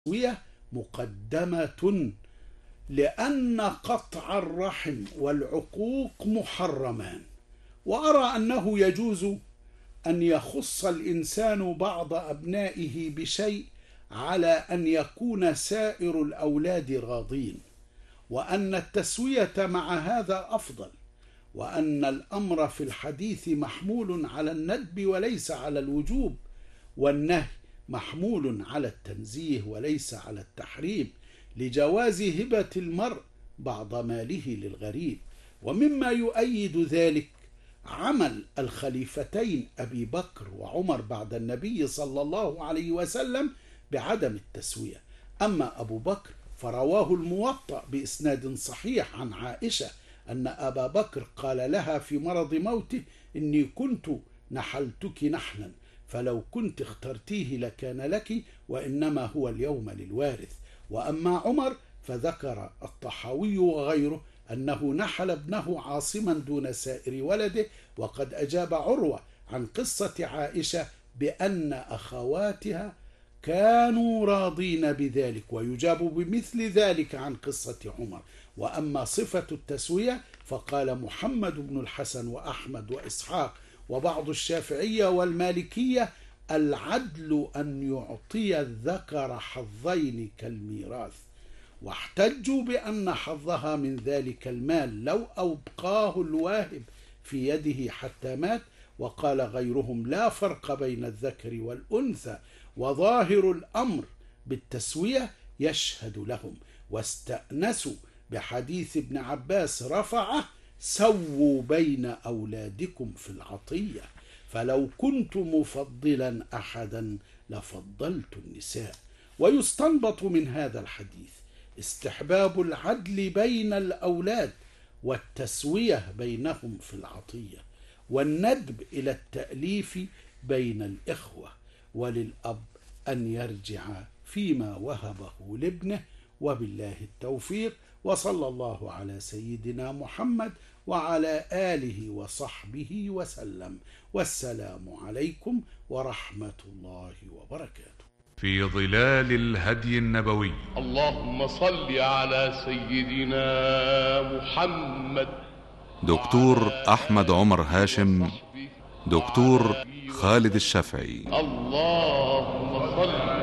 التسوية مقدمة لأن قطع الرحم والعقوق محرمان وأرى أنه يجوز أن يخص الإنسان بعض أبنائه بشيء على أن يكون سائر الأولاد راضين وأن التسوية مع هذا أفضل وأن الأمر في الحديث محمول على الندب وليس على الوجوب والنهي محمول على التنزيه وليس على التحريم لجواز هبة المرء بعض ماله للغريب ومما يؤيد ذلك عمل الخليفتين أبي بكر وعمر بعد النبي صلى الله عليه وسلم بعدم التسوية أما أبو بكر فرواه الموطأ بإسناد صحيح عن عائشة أن أبا بكر قال لها في مرض موته إني كنت نحلتك نحلا فلو كنت اخترتيه لكان لك وإنما هو اليوم للوارث وأما عمر فذكر الطحاوي وغيره أنه نحل ابنه عاصما دون سائر ولده وقد أجاب عروة عن قصة عائشة بأن أخواتها كانوا راضين بذلك ويجاب بمثل ذلك عن قصة عمر وأما صفة التسوية فقال محمد بن الحسن وأحمد وإسحاق وبعض الشافعية والمالكية العدل أن يعطي الذكر حظين كالميراث واحتجوا بأن حظها من ذلك المال لو أبقاه الواهب في يده حتى مات وقال غيرهم لا فرق بين الذكر والأنثى وظاهر الأمر بالتسوية يشهد لهم واستأنسوا بحديث ابن عباس رفعه سووا بين أولادكم في العطية فلو كنت مفضلا أحدا لفضلت النساء ويستنبط من هذا الحديث استحباب العدل بين الأولاد والتسوية بينهم في العطية والندب إلى التأليف بين الإخوة وللأب أن يرجع فيما وهبه لابنه وبالله التوفيق وصلى الله على سيدنا محمد وعلى آله وصحبه وسلم والسلام عليكم ورحمة الله وبركاته في ظلال الهدي النبوي اللهم صل على سيدنا محمد دكتور أحمد عمر هاشم دكتور خالد الشافعي اللهم صل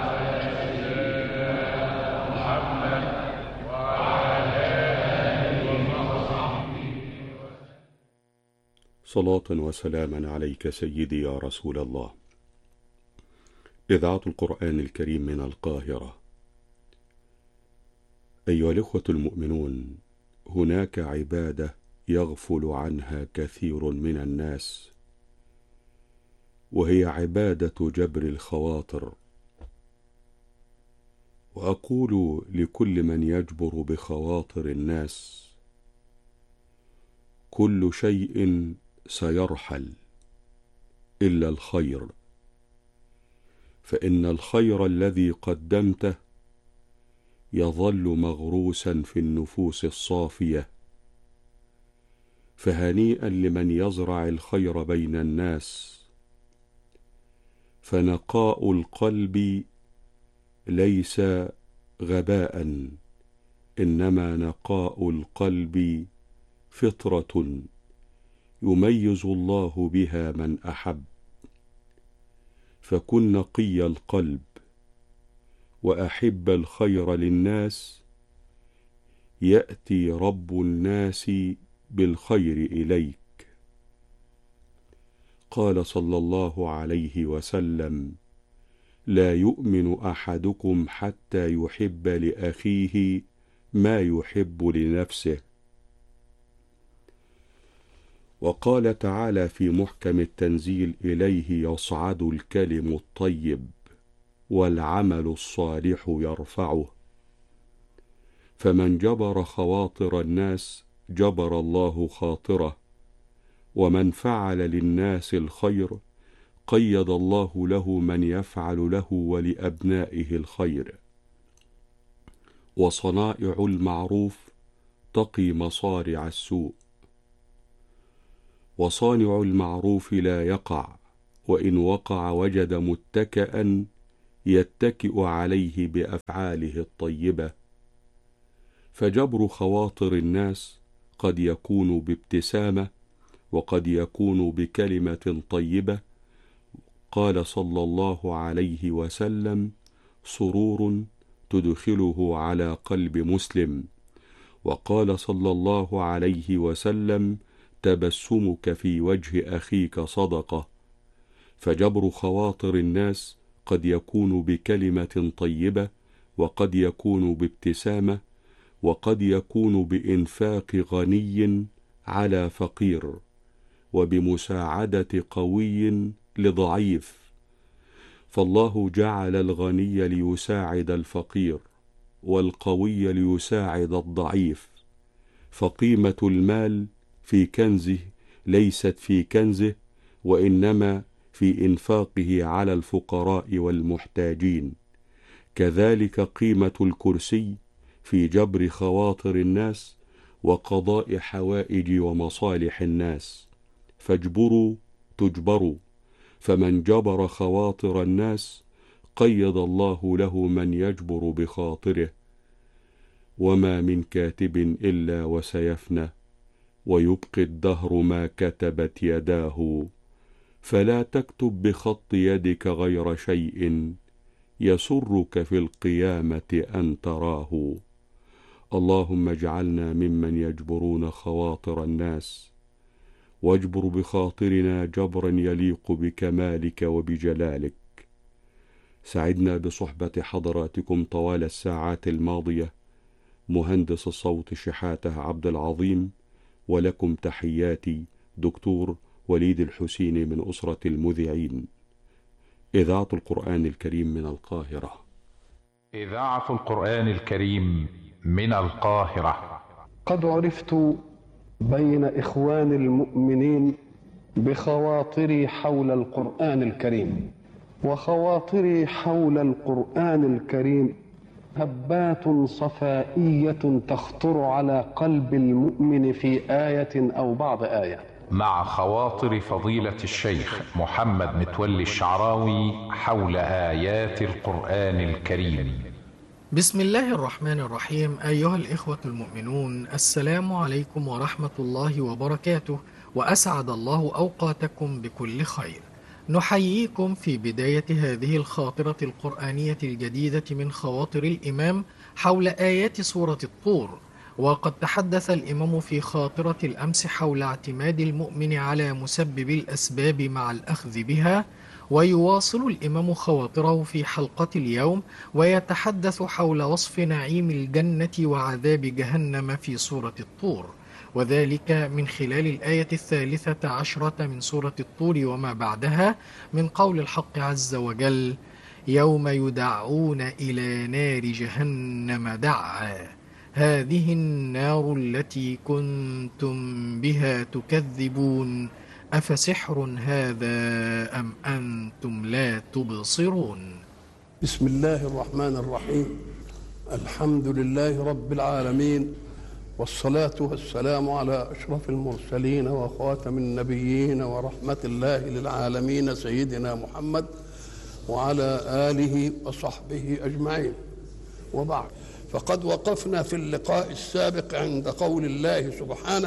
صلاة وسلاما عليك سيدي يا رسول الله إذاعة القرآن الكريم من القاهرة أيها الإخوة المؤمنون هناك عبادة يغفل عنها كثير من الناس وهي عبادة جبر الخواطر وأقول لكل من يجبر بخواطر الناس كل شيء سيرحل إلا الخير فإن الخير الذي قدمته يظل مغروسا في النفوس الصافية فهنيئا لمن يزرع الخير بين الناس فنقاء القلب ليس غباء إنما نقاء القلب فطرة يميز الله بها من أحب فكن نقي القلب وأحب الخير للناس يأتي رب الناس بالخير إليك قال صلى الله عليه وسلم لا يؤمن أحدكم حتى يحب لأخيه ما يحب لنفسه وقال تعالى في محكم التنزيل إليه يصعد الكلم الطيب والعمل الصالح يرفعه فمن جبر خواطر الناس جبر الله خاطره ومن فعل للناس الخير قيد الله له من يفعل له ولأبنائه الخير وصنائع المعروف تقي مصارع السوء وصانع المعروف لا يقع وإن وقع وجد متكأ يتكئ عليه بافعاله الطيبه فجبر خواطر الناس قد يكون بابتسامه وقد يكون بكلمه طيبه قال صلى الله عليه وسلم سرور تدخله على قلب مسلم وقال صلى الله عليه وسلم تبسمك في وجه اخيك صدقه فجبر خواطر الناس قد يكون بكلمه طيبه وقد يكون بابتسامه وقد يكون بانفاق غني على فقير وبمساعده قوي لضعيف فالله جعل الغني ليساعد الفقير والقوي ليساعد الضعيف فقيمه المال في كنزه ليست في كنزه وانما في انفاقه على الفقراء والمحتاجين كذلك قيمه الكرسي في جبر خواطر الناس وقضاء حوائج ومصالح الناس فاجبروا تجبروا فمن جبر خواطر الناس قيد الله له من يجبر بخاطره وما من كاتب الا وسيفنى ويبقي الدهر ما كتبت يداه فلا تكتب بخط يدك غير شيء يسرك في القيامه ان تراه اللهم اجعلنا ممن يجبرون خواطر الناس واجبر بخاطرنا جبرا يليق بكمالك وبجلالك سعدنا بصحبه حضراتكم طوال الساعات الماضيه مهندس الصوت شحاته عبد العظيم ولكم تحياتي دكتور وليد الحسيني من اسره المذيعين اذاعه القران الكريم من القاهره إذاعة القرآن الكريم من القاهرة قد عرفت بين إخوان المؤمنين بخواطري حول القرآن الكريم وخواطري حول القرآن الكريم هبات صفائية تخطر على قلب المؤمن في آية أو بعض آية مع خواطر فضيلة الشيخ محمد متولي الشعراوي حول آيات القرآن الكريم بسم الله الرحمن الرحيم أيها الإخوة المؤمنون السلام عليكم ورحمة الله وبركاته وأسعد الله أوقاتكم بكل خير نحييكم في بداية هذه الخاطرة القرآنية الجديدة من خواطر الإمام حول آيات سورة الطور وقد تحدث الإمام في خاطرة الأمس حول اعتماد المؤمن على مسبب الأسباب مع الأخذ بها ويواصل الإمام خواطره في حلقة اليوم ويتحدث حول وصف نعيم الجنة وعذاب جهنم في سورة الطور وذلك من خلال الآية الثالثة عشرة من سورة الطور وما بعدها من قول الحق عز وجل يوم يدعون إلى نار جهنم دعا هذه النار التي كنتم بها تكذبون أفسحر هذا أم أنتم لا تبصرون بسم الله الرحمن الرحيم الحمد لله رب العالمين والصلاة والسلام على أشرف المرسلين وخاتم النبيين ورحمة الله للعالمين سيدنا محمد وعلى آله وصحبه أجمعين وبعد فقد وقفنا في اللقاء السابق عند قول الله سبحانه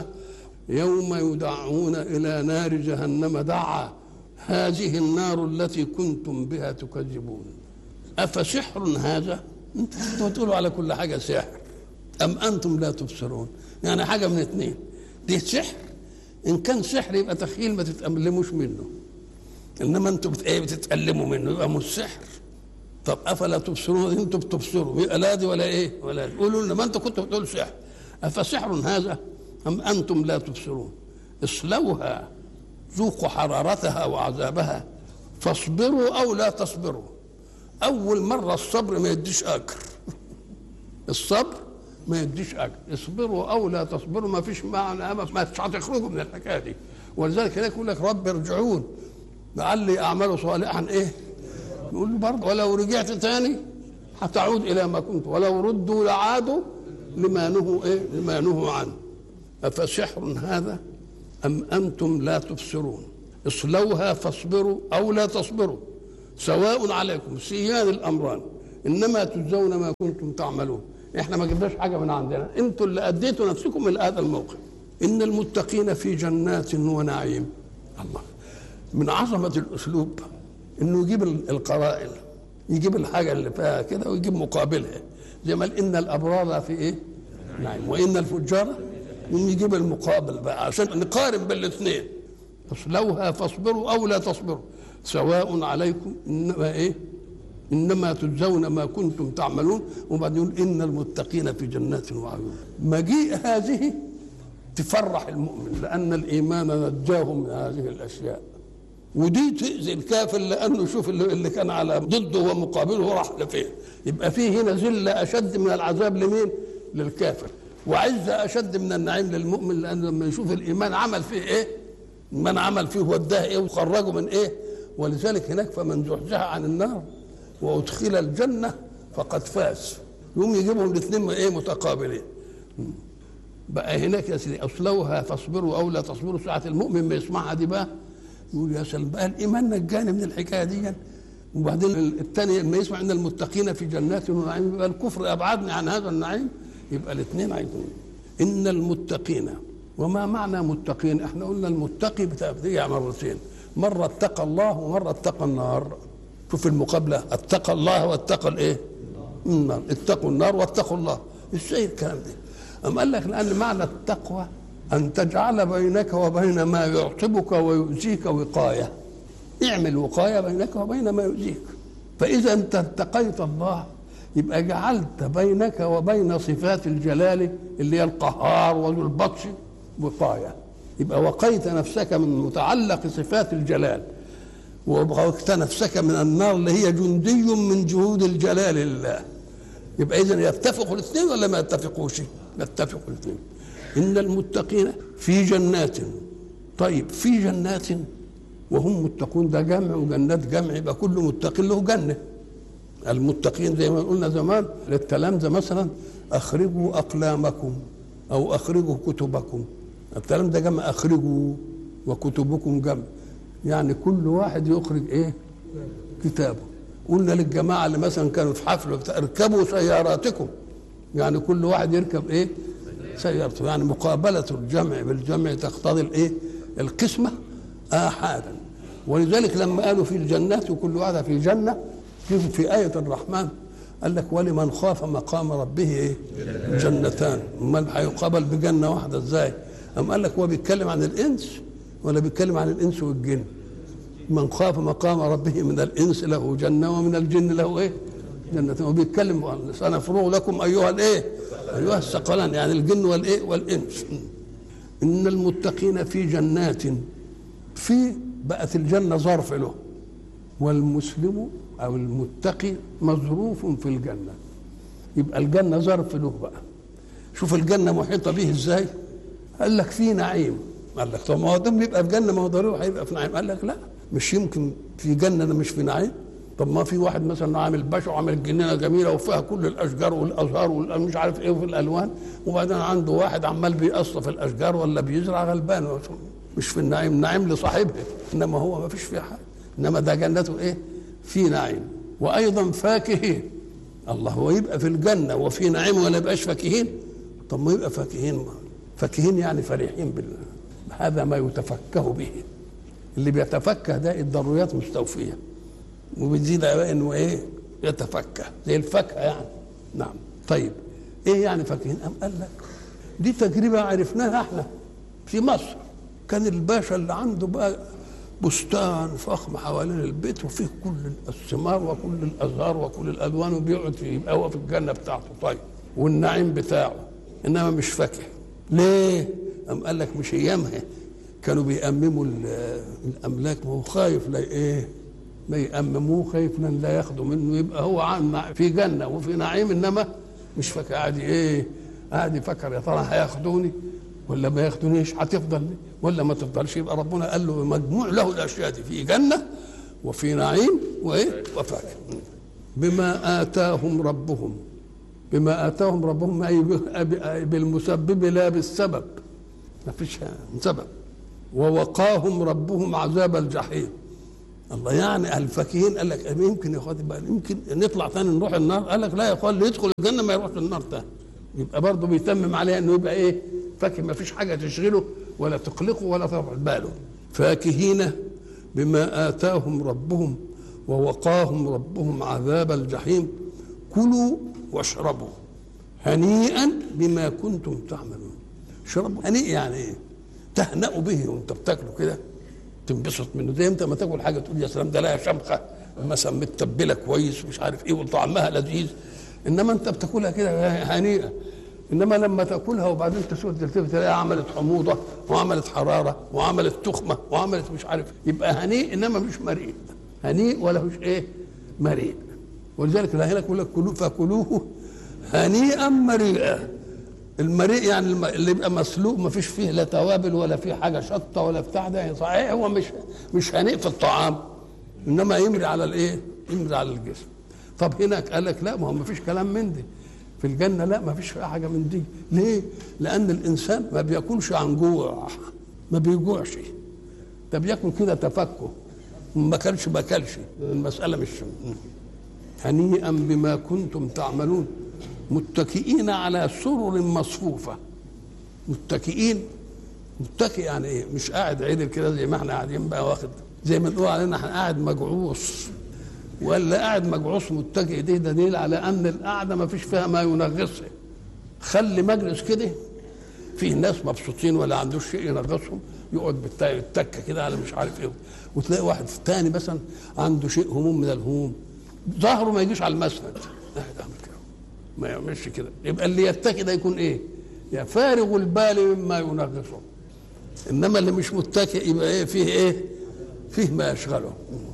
يوم يدعون إلى نار جهنم دعا هذه النار التي كنتم بها تكذبون أفسحر هذا انتوا بتقولوا على كل حاجة سحر أم أنتم لا تبصرون يعني حاجة من اثنين دي سحر إن كان سحر يبقى تخيل ما تتألموش منه إنما أنتم بت... إيه بتتألموا منه يبقى مش سحر طب أفلا تبصرون أنتم بتبصروا يبقى لا دي ولا إيه ولا دي. قولوا لنا ما أنتم كنتوا بتقولوا سحر أفسحر هذا أم أنتم لا تبصرون اصلوها ذوقوا حرارتها وعذابها فاصبروا أو لا تصبروا أول مرة الصبر ما يديش أجر الصبر ما يديش اجر اصبروا او لا تصبروا ما فيش معنى ما مش هتخرجوا من الحكايه دي ولذلك هناك يقول لك رب ارجعون لعلي اعمل صالحا ايه يقول له برضه ولو رجعت تاني هتعود الى ما كنت ولو ردوا لعادوا لما نهوا ايه لما نهوا عنه افسحر هذا ام انتم لا تبصرون اصلوها فاصبروا او لا تصبروا سواء عليكم سيان الامران انما تجزون ما كنتم تعملون احنا ما جبناش حاجه من عندنا انتوا اللي اديتوا نفسكم الى هذا الموقف ان المتقين في جنات ونعيم الله من عظمه الاسلوب انه يجيب القرائن يجيب الحاجه اللي فيها كده ويجيب مقابلها زي ما قال ان الابرار في ايه نعيم وان الفجار يقوم يجيب المقابل بقى عشان نقارن بين الاثنين اصلوها فاصبروا او لا تصبروا سواء عليكم انما ايه انما تجزون ما كنتم تعملون وبعدين يقول ان المتقين في جنات وعيون مجيء هذه تفرح المؤمن لان الايمان نجاه من هذه الاشياء ودي تؤذي الكافر لانه شوف اللي, اللي كان على ضده ومقابله راح لفين يبقى فيه هنا ذله اشد من العذاب لمين؟ للكافر وعزه اشد من النعيم للمؤمن لانه لما يشوف الايمان عمل فيه ايه؟ من عمل فيه وداه ايه وخرجه من ايه؟ ولذلك هناك فمن زحزح عن النار وادخل الجنه فقد فاز يقوم يجيبهم الاثنين ايه متقابلين بقى هناك يا سيدي اصلوها فاصبروا او لا تصبروا ساعه المؤمن ما يسمعها دي بقى يقول يا سلام بقى الايمان نجاني من الحكايه دي وبعدين الثاني لما يسمع ان المتقين في جنات ونعيم يبقى الكفر ابعدني عن هذا النعيم يبقى الاثنين عايزين ان المتقين وما معنى متقين احنا قلنا المتقي بتبديع مرتين مره اتقى الله ومره اتقى النار شوف المقابله اتقى الله واتقى الايه النار اتقوا النار واتقوا الله ازاي الكلام ده أم قال لك لأن معنى التقوى أن تجعل بينك وبين ما يعصبك ويؤذيك وقاية اعمل وقاية بينك وبين ما يؤذيك فإذا أنت اتقيت الله يبقى جعلت بينك وبين صفات الجلال اللي هي القهار وذو البطش وقاية يبقى وقيت نفسك من متعلق صفات الجلال ووقيت نفسك من النار اللي هي جندي من جهود الجلال لله يبقى إذا يتفقوا الاثنين ولا ما يتفقوش؟ يتفقوا الاثنين إن المتقين في جنات طيب في جنات وهم متقون ده جمع وجنات جمع يبقى كل متق له جنة المتقين زي ما قلنا زمان للكلام ده مثلا أخرجوا أقلامكم أو أخرجوا كتبكم الكلام ده جمع أخرجوا وكتبكم جمع يعني كل واحد يخرج إيه كتابه قلنا للجماعة اللي مثلا كانوا في حفلة اركبوا سياراتكم يعني كل واحد يركب ايه سيارته يعني مقابلة الجمع بالجمع تقتضي الايه القسمة آحادا ولذلك لما قالوا في الجنات وكل واحدة في جنة شوفوا في آية الرحمن قال لك ولمن خاف مقام ربه ايه جنتان امال هيقابل بجنة واحدة ازاي أم قال لك هو بيتكلم عن الإنس ولا بيتكلم عن الإنس والجن من خاف مقام ربه من الإنس له جنة ومن الجن له ايه جنة وبيتكلم سنفرغ لكم ايها الايه؟ ايها الثقلان يعني الجن والايه؟ والانس. ان المتقين في جنات في بقت الجنه ظرف له والمسلم او المتقي مظروف في الجنه يبقى الجنه ظرف له بقى شوف الجنه محيطه به ازاي؟ قال لك في نعيم قال لك طب ما هو دم يبقى في جنه ما هو ضروري هيبقى في نعيم قال لك لا مش يمكن في جنه مش في نعيم طب ما في واحد مثلا عامل باشا وعامل جنينه جميله وفيها كل الاشجار والازهار والمش عارف ايه وفي الالوان وبعدين عنده واحد عمال بيقصف الاشجار ولا بيزرع غلبان مش في النعيم نعيم لصاحبه انما هو ما فيش فيه حاجه انما ده جنته ايه؟ في نعيم وايضا فاكهين الله هو يبقى في الجنه وفي نعيم ولا يبقاش فاكهين طب ما يبقى فاكهين فاكهين يعني فرحين بالله هذا ما يتفكه به اللي بيتفكه ده الضروريات مستوفيه وبتزيد على انه ايه يتفكه زي الفاكهه يعني نعم طيب ايه يعني فاكهين ام قال لك دي تجربه عرفناها احنا في مصر كان الباشا اللي عنده بقى بستان فخم حوالين البيت وفيه كل الثمار وكل الازهار وكل الالوان وبيقعد فيه يبقى هو في الجنه بتاعته طيب والنعيم بتاعه انما مش فاكهه ليه؟ أم قال لك مش ايامها كانوا بيأمموا الاملاك وهو خايف لا ايه ما يأمموه خايف من لا ياخدوا منه يبقى هو عن في جنة وفي نعيم إنما مش فاكر قاعد إيه قاعد يفكر يا ترى هياخدوني ولا ما ياخدونيش هتفضل لي ولا ما تفضلش يبقى ربنا قال له مجموع له الأشياء دي في جنة وفي نعيم وإيه وفاكهة بما آتاهم ربهم بما آتاهم ربهم أي بالمسبب لا بالسبب ما فيش سبب ووقاهم ربهم عذاب الجحيم الله يعني الفاكهين قال لك يمكن يا اخواتي بقى يمكن نطلع ثاني نروح النار قال لك لا يا اخوان اللي يدخل الجنه ما يروحش النار تاني يبقى برضه بيتمم عليها انه يبقى ايه فاكه ما فيش حاجه تشغله ولا تقلقه ولا ترفع باله فاكهين بما اتاهم ربهم ووقاهم ربهم عذاب الجحيم كلوا واشربوا هنيئا بما كنتم تعملون شربوا هنيء يعني ايه تهنأوا به وانت بتاكله كده تنبسط منه زي انت ما تاكل حاجه تقول يا سلام ده لها شمخه مثلا متبله كويس ومش عارف ايه وطعمها لذيذ انما انت بتاكلها كده هنيئه انما لما تاكلها وبعدين تسود تلتفت تلاقيها عملت حموضه وعملت حراره وعملت تخمه وعملت مش عارف يبقى هنيء انما مش مريء هنيء ولا مش ايه مريء ولذلك هنا يقول لك كلوه فكلوه هنيئا مريئا المريء يعني الم- اللي يبقى مسلوق ما فيش فيه لا توابل ولا فيه حاجه شطه ولا بتاع ده يعني صحيح هو مش مش هنيء في الطعام انما يمري على الايه؟ يمري على الجسم طب هناك قال لك لا ما هو ما فيش كلام من دي في الجنه لا ما فيش فيها حاجه من دي ليه؟ لان الانسان ما بياكلش عن جوع ما بيجوعش ده بياكل كده تفكه ما كلش ما كلش المساله مش هنيئا بما كنتم تعملون متكئين على سرر مصفوفه متكئين متكئ يعني ايه مش قاعد عدل كده زي ما احنا قاعدين بقى واخد زي ما نقول علينا احنا قاعد مجعوص ولا قاعد مجعوص متكئ دي دليل على ان القعده ما فيش فيها ما ينغصها خلي مجلس كده فيه ناس مبسوطين ولا عندوش شيء ينغصهم يقعد بالتا- بالتكه كده على مش عارف ايه وتلاقي واحد تاني مثلا عنده شيء هموم من الهموم ظهره ما يجيش على المسند قاعد عامل كده ما يعملش كده يبقى اللي يتكي ده يكون ايه؟ يا فارغ البال مما ينغصه انما اللي مش متكئ يبقى ايه فيه ايه؟ فيه ما يشغله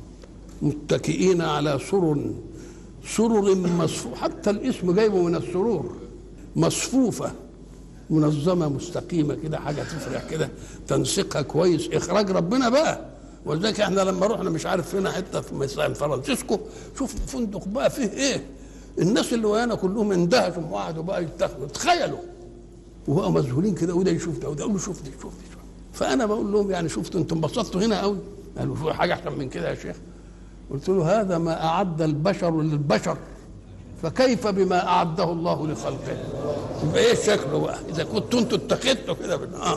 متكئين على سرر سرر مصفوفة حتى الاسم جايبه من السرور مصفوفة منظمة مستقيمة كده حاجة تفرح كده تنسيقها كويس إخراج ربنا بقى ولذلك احنا لما رحنا مش عارف فينا حتة في مثلا فرانسيسكو شوف فندق بقى فيه ايه الناس اللي ويانا كلهم اندهشوا وقعدوا بقى يتخذوا تخيلوا وبقوا مذهولين كده وده يشوف ده وده يقول له شوف دي شوف دي شوف. فانا بقول لهم يعني شفتوا انتم انبسطتوا هنا قوي قالوا في حاجه احسن من كده يا شيخ قلت له هذا ما اعد البشر للبشر فكيف بما اعده الله لخلقه يبقى ايه شكله بقى اذا كنتوا انتوا اتخذتوا كده بال- اه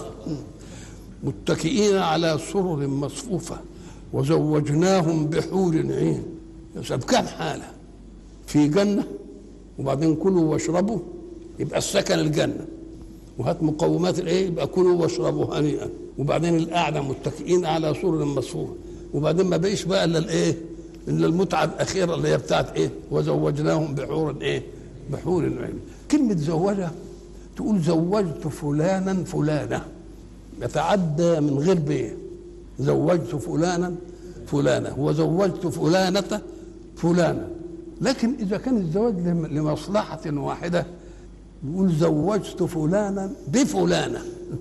متكئين على سرر مصفوفه وزوجناهم بحور عين يا سلام كم حاله في جنه وبعدين كلوا واشربوا يبقى السكن الجنه وهات مقومات الايه يبقى كلوا واشربوا هنيئا وبعدين القعده متكئين على سرر مصفوفه وبعدين ما بقيش بقى الا الايه الا المتعه الاخيره اللي هي بتاعت ايه وزوجناهم بحور ايه بحور عين كلمه زوجها تقول زوجت فلانا فلانه يتعدى من غير بيه زوجت فلانا فلانه وزوجت فلانه فلانه لكن اذا كان الزواج لم- لمصلحه واحده يقول زوجت فلانا بفلانه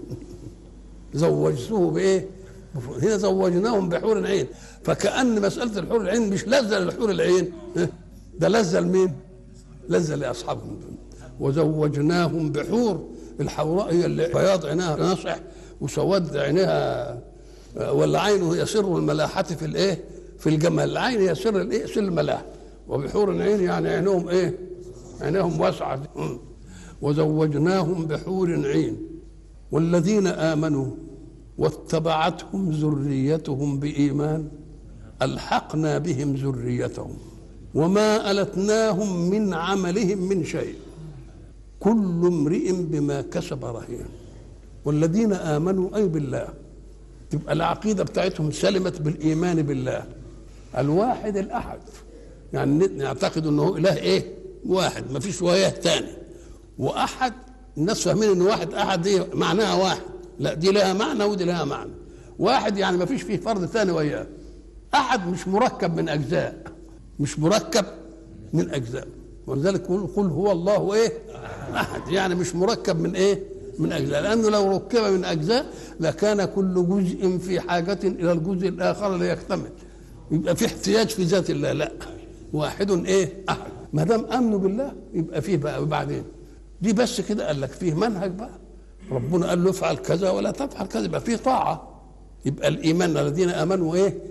زوجته بايه؟ بف- هنا زوجناهم بحور عين فكأن مسألة الحور العين مش لذة للحور العين ها؟ ده لذة لمين؟ لذة لأصحابهم وزوجناهم بحور الحوراء هي اللي بياض عينها ناصح وسواد عينها ولا عينه هي سر الملاحة في الايه؟ في الجمال العين هي سر الايه؟ سر الملاحة وبحور العين يعني عينهم ايه؟ عينهم واسعة مم. وزوجناهم بحور عين والذين آمنوا واتبعتهم ذريتهم بإيمان ألحقنا بهم ذريتهم وما ألتناهم من عملهم من شيء كل امرئ بما كسب رهين والذين آمنوا أي بالله تبقى العقيدة بتاعتهم سلمت بالإيمان بالله الواحد الأحد يعني نعتقد أنه إله إيه واحد ما فيش وياه تاني وأحد الناس فاهمين أن واحد أحد دي معناها واحد لا دي لها معنى ودي لها معنى واحد يعني ما فيش فيه فرد ثاني وياه أحد مش مركب من أجزاء مش مركب من أجزاء ولذلك قل, قل هو الله إيه أحد يعني مش مركب من إيه من أجزاء لأنه لو ركب من أجزاء لكان كل جزء في حاجة إلى الجزء الآخر ليكتمل يبقى في احتياج في ذات الله لا واحد ايه احد ما دام امنوا بالله يبقى فيه بقى وبعدين دي بس كده قال لك فيه منهج بقى ربنا قال له افعل كذا ولا تفعل كذا يبقى فيه طاعه يبقى الايمان الذين امنوا ايه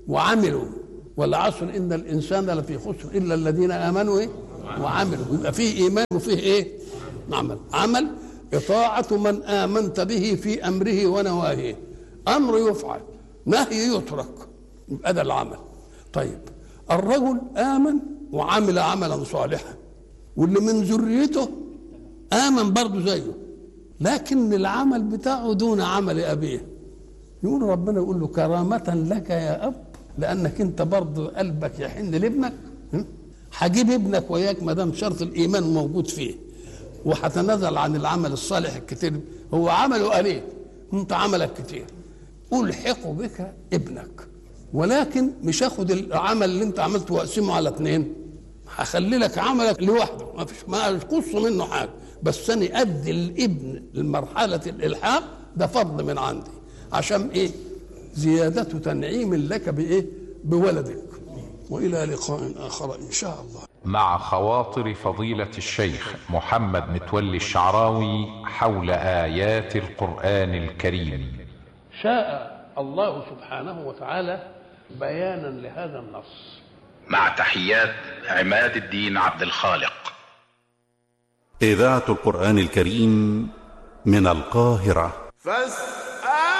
وعملوا والعصر ان الانسان لفي خسر الا الذين امنوا ايه وعملوا يبقى فيه ايمان وفيه ايه عمل عمل اطاعه من امنت به في امره ونواهيه امر يفعل نهي يترك يبقى ده العمل طيب الرجل امن وعمل عملا صالحا واللي من ذريته امن برضه زيه لكن العمل بتاعه دون عمل ابيه يقول ربنا يقول له كرامة لك يا أب لأنك أنت برضه قلبك يحن لابنك م? هجيب ابنك وياك ما دام شرط الإيمان موجود فيه وهتنازل عن العمل الصالح الكتير هو عمله قليل أنت عملك كتير ألحق بك ابنك ولكن مش هاخد العمل اللي أنت عملته وأقسمه على اثنين هخلي لك عملك لوحده ما فيش ما قص منه حاجه بس انا ادي الابن لمرحله الالحاق ده فضل من عندي عشان ايه زياده تنعيم لك بايه بولدك والى لقاء اخر ان شاء الله مع خواطر فضيلة الشيخ محمد متولي الشعراوي حول آيات القرآن الكريم شاء الله سبحانه وتعالى بيانا لهذا النص مع تحيات عماد الدين عبد الخالق إذاعة القرآن الكريم من القاهرة فاستمعوا